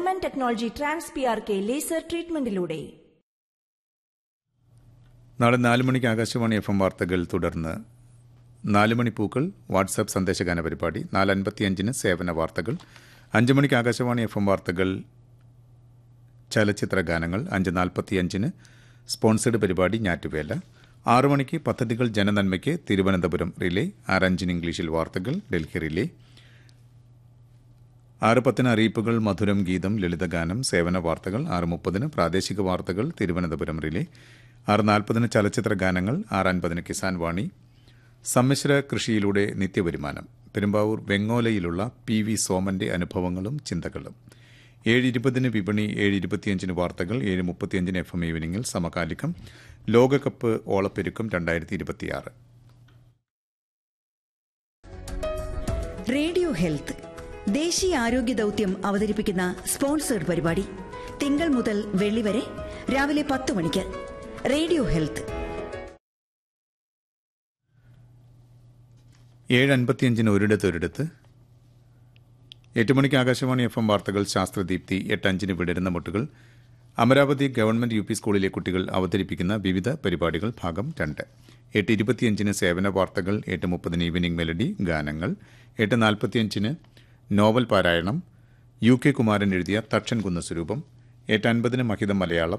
German technology trans P R K laser ട്രീറ്റ്മെന്റിലൂടെ നാളെ നാല് മണിക്ക് ആകാശവാണി എഫ് എം വാർത്തകൾ തുടർന്ന് നാല് മണി പൂക്കൾ വാട്സാപ്പ് സന്ദേശഗാന പരിപാടി നാല് അൻപത്തിയഞ്ചിന് സേവന വാർത്തകൾ അഞ്ച് മണിക്ക് ആകാശവാണി എഫ് എം വാർത്തകൾ ചലച്ചിത്ര ഗാനങ്ങൾ അഞ്ച് നാൽപ്പത്തിയഞ്ചിന് സ്പോൺസേഡ് പരിപാടി ഞാറ്റുവേല ആറു മണിക്ക് പദ്ധതികൾ ജനനന്മയ്ക്ക് തിരുവനന്തപുരം റിലേ ആറഞ്ചിന് ഇംഗ്ലീഷിൽ വാർത്തകൾ ഡൽഹി റിലേ ആറ് പത്തിന് അറിയിപ്പുകൾ മധുരം ഗീതം ലളിതഗാനം സേവന വാർത്തകൾ ആറ് മുപ്പതിന് പ്രാദേശിക വാർത്തകൾ തിരുവനന്തപുരം റിലേ ആറ് നാൽപ്പതിന് ചലച്ചിത്ര ഗാനങ്ങൾ ആറ് അൻപതിന് കിസാൻ വാണി സമ്മിശ്ര കൃഷിയിലൂടെ നിത്യവരുമാനം പെരുമ്പാവൂർ വെങ്ങോലയിലുള്ള പി വി സോമന്റെ അനുഭവങ്ങളും ചിന്തകളും ഏഴ് ഇരുപതിന് വിപണി ഏഴ് ഇരുപത്തിയഞ്ചിന് വാർത്തകൾ ഏഴ് മുപ്പത്തിയഞ്ചിന് എഫ് എം ഈവനിങ്ങിൽ സമകാലികം ലോകകപ്പ് ഓളപ്പെരുക്കം രണ്ടായിരത്തി ഇരുപത്തിയാറ് റേഡിയോ ഹെൽത്ത് ദേശീയ ആരോഗ്യ ദൗത്യം അവതരിപ്പിക്കുന്ന സ്പോൺസേഡ് പരിപാടി തിങ്കൾ മുതൽ വെള്ളി വരെ രാവിലെ പത്ത് മണിക്ക് റേഡിയോ ഹെൽത്ത് ഏഴ് അൻപത്തിയഞ്ചിന് ഒരിടത്തൊരിടത്ത് എട്ട് മണിക്ക് ആകാശവാണി എഫ് എം വാർത്തകൾ ശാസ്ത്രദീപ്തി എട്ട് അഞ്ചിന് വിടരുന്ന മുട്ടുകൾ അമരാവതി ഗവൺമെന്റ് യു പി സ്കൂളിലെ കുട്ടികൾ അവതരിപ്പിക്കുന്ന വിവിധ പരിപാടികൾ ഭാഗം രണ്ട് എട്ട് ഇരുപത്തിയഞ്ചിന് സേവന വാർത്തകൾ എട്ട് മുപ്പതിന് ഈവനിംഗ് മെലഡി ഗാനങ്ങൾ എട്ട് നാൽപ്പത്തിയഞ്ചിന് നോവൽ പാരായണം യു കെ കുമാരൻ എഴുതിയ തക്ഷൻ കുന്ന സ്വരൂപം എട്ട് അൻപതിന് മഹിതം മലയാളം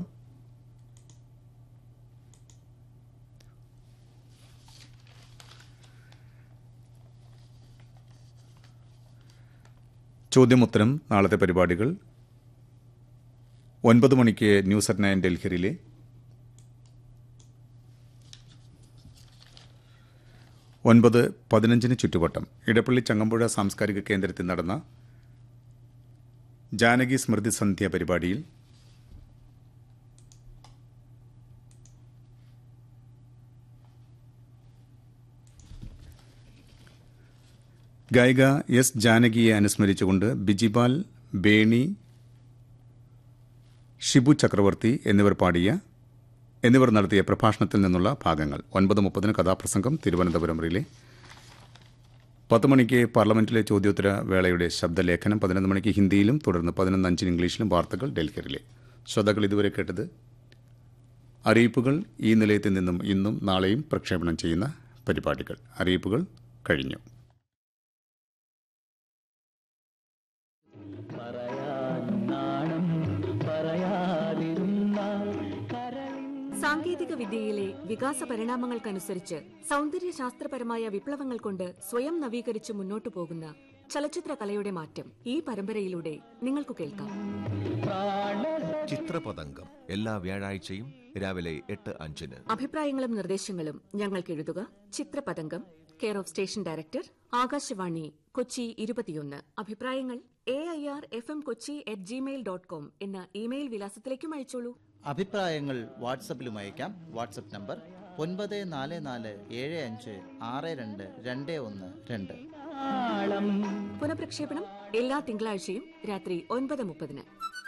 ചോദ്യമുത്തരം നാളത്തെ പരിപാടികൾ ഒൻപത് മണിക്ക് ന്യൂസ് അറ്റ് നയൻ ഡൽഹിയിലെ ഒൻപത് പതിനഞ്ചിന് ചുറ്റുവട്ടം ഇടപ്പള്ളി ചങ്ങമ്പുഴ സാംസ്കാരിക കേന്ദ്രത്തിൽ നടന്ന ജാനകി സ്മൃതി സന്ധ്യ പരിപാടിയിൽ ഗായിക എസ് ജാനകിയെ അനുസ്മരിച്ചുകൊണ്ട് ബിജിപാൽ ബേണി ഷിബു ചക്രവർത്തി എന്നിവർ പാടിയ എന്നിവർ നടത്തിയ പ്രഭാഷണത്തിൽ നിന്നുള്ള ഭാഗങ്ങൾ ഒൻപത് മുപ്പതിന് കഥാപ്രസംഗം തിരുവനന്തപുരം റിലേ പത്ത് മണിക്ക് പാർലമെന്റിലെ ചോദ്യോത്തര വേളയുടെ ശബ്ദലേഖനം പതിനൊന്ന് മണിക്ക് ഹിന്ദിയിലും തുടർന്ന് പതിനൊന്ന് അഞ്ചിന് ഇംഗ്ലീഷിലും വാർത്തകൾ ഡൽഹി റിലേ ശ്രോതാക്കൾ ഇതുവരെ കേട്ടത് അറിയിപ്പുകൾ ഈ നിലയത്തിൽ നിന്നും ഇന്നും നാളെയും പ്രക്ഷേപണം ചെയ്യുന്ന പരിപാടികൾ അറിയിപ്പുകൾ കഴിഞ്ഞു സാങ്കേതിക വിദ്യയിലെ വികാസ പരിണാമങ്ങൾക്കനുസരിച്ച് സൗന്ദര്യ ശാസ്ത്രപരമായ വിപ്ലവങ്ങൾ കൊണ്ട് സ്വയം നവീകരിച്ച് മുന്നോട്ടു പോകുന്ന ചലച്ചിത്ര കലയുടെ മാറ്റം ഈ പരമ്പരയിലൂടെ നിങ്ങൾക്ക് കേൾക്കാം ചിത്രപതംഗം എല്ലാ വ്യാഴാഴ്ചയും രാവിലെ എട്ട് അഞ്ചിന് അഭിപ്രായങ്ങളും നിർദ്ദേശങ്ങളും ഞങ്ങൾക്ക് എഴുതുക Chithrapathangam care of station director Akashvani Kochi ഇരുപത്തിയൊന്ന് അഭിപ്രായങ്ങൾ A I R F M Kochi at gmail dot com എന്ന ഇമെയിൽ വിലാസത്തിലേക്കും അയച്ചോളൂ അഭിപ്രായങ്ങൾ വാട്സപ്പിലും അയക്കാം വാട്സപ്പ് നമ്പർ ഒൻപത് നാല് നാല് ഏഴ് അഞ്ച് ആറ് രണ്ട് രണ്ട് ഒന്ന് രണ്ട് പുനഃപ്രക്ഷേപണം എല്ലാ തിങ്കളാഴ്ചയും രാത്രി ഒൻപത് മുപ്പതിന്